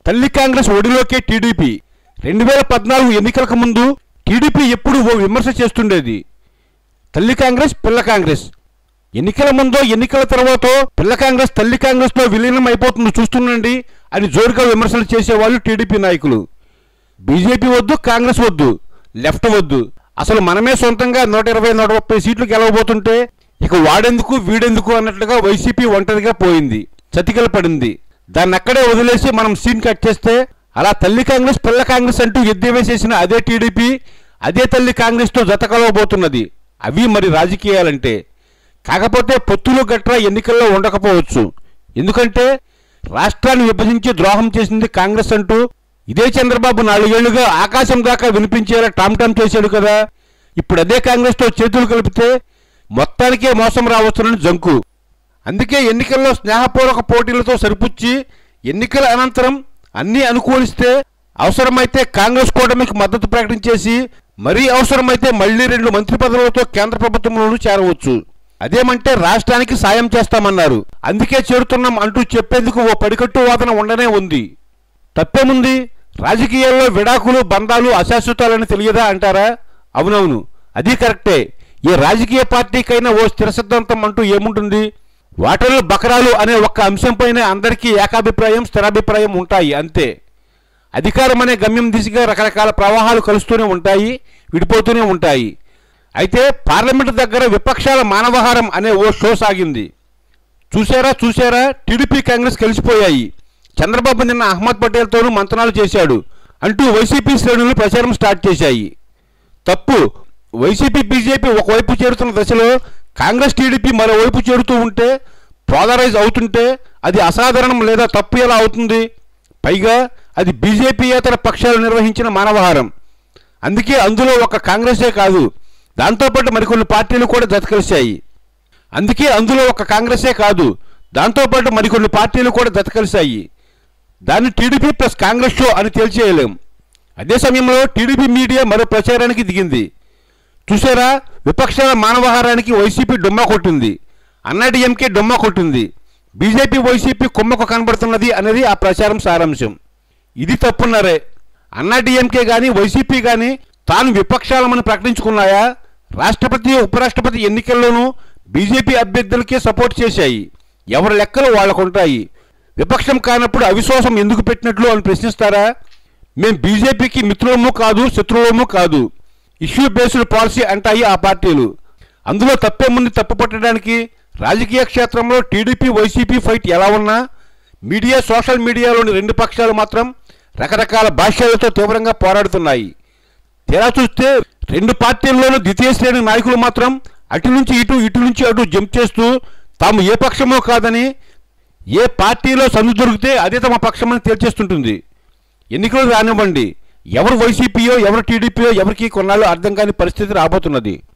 తల్లి కాంగ్రెస్ ఒడిలోకే టీడీపీ రెండు వేల పద్నాలుగు ఎన్నికలకు ముందు టీడీపీ ఎప్పుడు ఓ విమర్శ చేస్తుండేది తల్లి కాంగ్రెస్ పిల్ల కాంగ్రెస్ ఎన్నికల ముందో ఎన్నికల తర్వాతో పిల్ల కాంగ్రెస్ తల్లి కాంగ్రెస్లో విలీనం అయిపోతుంది చూస్తుండండి అని జోరుగా విమర్శలు చేసేవాళ్ళు టీడీపీ నాయకులు బీజేపీ వద్దు కాంగ్రెస్ వద్దు లెఫ్ట్ వద్దు అసలు మనమే సొంతంగా నూట ఇరవై నూట ముప్పై సీట్లు గెలవబోతుంటే ఇక వాడెందుకు వీడెందుకు అన్నట్లుగా వైసీపీ ఒంటరిగా పోయింది చతికిల పడింది దాన్ని అక్కడే వదిలేసి మనం సీన్ కట్ చేస్తే అలా తల్లి కాంగ్రెస్ పిల్ల కాంగ్రెస్ అంటూ ఎద్దేవేసేసిన అదే టీడీపీ అదే తల్లి కాంగ్రెస్తో జత కలవబోతున్నది అవి మరి రాజకీయాలంటే కాకపోతే పొత్తులు గట్రా ఎన్నికల్లో ఉండకపోవచ్చు ఎందుకంటే రాష్ట్రాన్ని విభజించి ద్రోహం చేసింది కాంగ్రెస్ అంటూ ఇదే చంద్రబాబు నాలుగేళ్లుగా ఆకాశం దాకా వినిపించేలా టామ్ టామ్ చేశాడు కదా ఇప్పుడు అదే కాంగ్రెస్తో చేతులు కలిపితే మొత్తానికే మోసం రావచ్చునని జంకు అందుకే ఎన్నికల్లో స్నేహపూర్వక పోటీలతో సరిపుచ్చి ఎన్నికల అనంతరం అన్నీ అనుకూలిస్తే అవసరమైతే కాంగ్రెస్ కూటమికి మద్దతు ప్రకటించేసి మరీ అవసరమైతే మళ్లీ రెండు మంత్రి పదవులతో కేంద్ర ప్రభుత్వంలోనూ చేరవచ్చు అదేమంటే రాష్ట్రానికి సాయం చేస్తామన్నారు అందుకే చేరుతున్నాం అంటూ చెప్పేందుకు ఓ పడికట్టు వాదన ఉండనే ఉంది తప్పేముంది రాజకీయాల్లో విడాకులు బంధాలు అశాశ్వతాలని తెలియదా అంటారా అవునవును అది కరెక్టే ఏ రాజకీయ పార్టీకైనా ఓ స్థిర సిద్ధాంతం అంటూ ఏముంటుంది వాటర్లు బకరాలు అనే ఒక్క అంశంపైనే అందరికీ ఏకాభిప్రాయం స్థిరాభిప్రాయం ఉంటాయి అంతే అధికారం అనే గమ్యం దిశగా రకరకాల ప్రవాహాలు కలుస్తూనే ఉంటాయి విడిపోతూనే ఉంటాయి అయితే పార్లమెంటు దగ్గర విపక్షాల మానవహారం అనే ఓ షో సాగింది చూశారా చూశారా టీడీపీ కాంగ్రెస్ కలిసిపోయాయి చంద్రబాబు నిన్న అహ్మద్ పటేల్తోనూ మంతనాలు చేశాడు అంటూ వైసీపీ శ్రేణులు ప్రచారం స్టార్ట్ చేశాయి తప్పు వైసీపీ బీజేపీ ఒకవైపు చేరుతున్న దశలో కాంగ్రెస్ టీడీపీ మరోవైపు చేరుతూ ఉంటే పోలరైజ్ అవుతుంటే అది అసాధారణం లేదా తప్పు ఎలా అవుతుంది పైగా అది బీజేపీయేతర పక్షాలు నిర్వహించిన మానవహారం అందుకే అందులో ఒక కాంగ్రెసే కాదు దాంతోపాటు మరికొన్ని పార్టీలు కూడా జతకలిశాయి అందుకే అందులో ఒక కాంగ్రెసే కాదు దాంతోపాటు మరికొన్ని పార్టీలు కూడా జతకలిశాయి దాన్ని టీడీపీ ప్లస్ కాంగ్రెస్ షో అని తేల్చేయలేం అదే సమయంలో టీడీపీ మీడియా మరో ప్రచారానికి దిగింది చూసారా విపక్షాల మానవహారానికి వైసీపీ డొమ్మ కొట్టింది అన్నాడీఎంకే డొమ్మ కొట్టింది బీజేపీ వైసీపీ కుమ్మకు కనబడుతున్నది అనేది ఆ ప్రచారం సారాంశం ఇది తప్పున్నారే అన్నాడీఎంకే కానీ వైసీపీ కానీ తాను విపక్షాలమని ప్రకటించుకున్నాయా రాష్ట్రపతి ఉపరాష్ట్రపతి ఎన్నికల్లోనూ బీజేపీ అభ్యర్థులకే సపోర్ట్ చేశాయి ఎవరి లెక్కలు వాళ్ళకుంటాయి విపక్షం కానప్పుడు అవిశ్వాసం ఎందుకు పెట్టినట్లు అని ప్రశ్నిస్తారా మేం బీజేపీకి మిత్రులము కాదు శత్రువులము కాదు ఇష్యూ బేస్డ్ పాలసీ అంటాయి ఆ పార్టీలు అందులో తప్పేముంది తప్పు పట్టడానికి రాజకీయ క్షేత్రంలో టీడీపీ వైసీపీ ఫైట్ ఎలా ఉన్నా మీడియా సోషల్ మీడియాలోని రెండు పక్షాలు మాత్రం రకరకాల భాష్యాలతో తీవ్రంగా పోరాడుతున్నాయి తీరా చూస్తే రెండు పార్టీల్లోనూ ద్వితీయ శ్రేణి నాయకులు మాత్రం అటు నుంచి ఇటు ఇటు నుంచి అటు జంప్ చేస్తూ తాము ఏ పక్షమో కాదని ఏ పార్టీలో సందు దొరికితే అదే తమ పక్షమని తేల్చేస్తుంటుంది ఎన్నికలు రానివ్వండి ఎవరు వైసీపీయో ఎవరు టీడీపీయో ఎవరికి కొన్నాళ్ళు అర్థం కాని పరిస్థితి రాబోతున్నది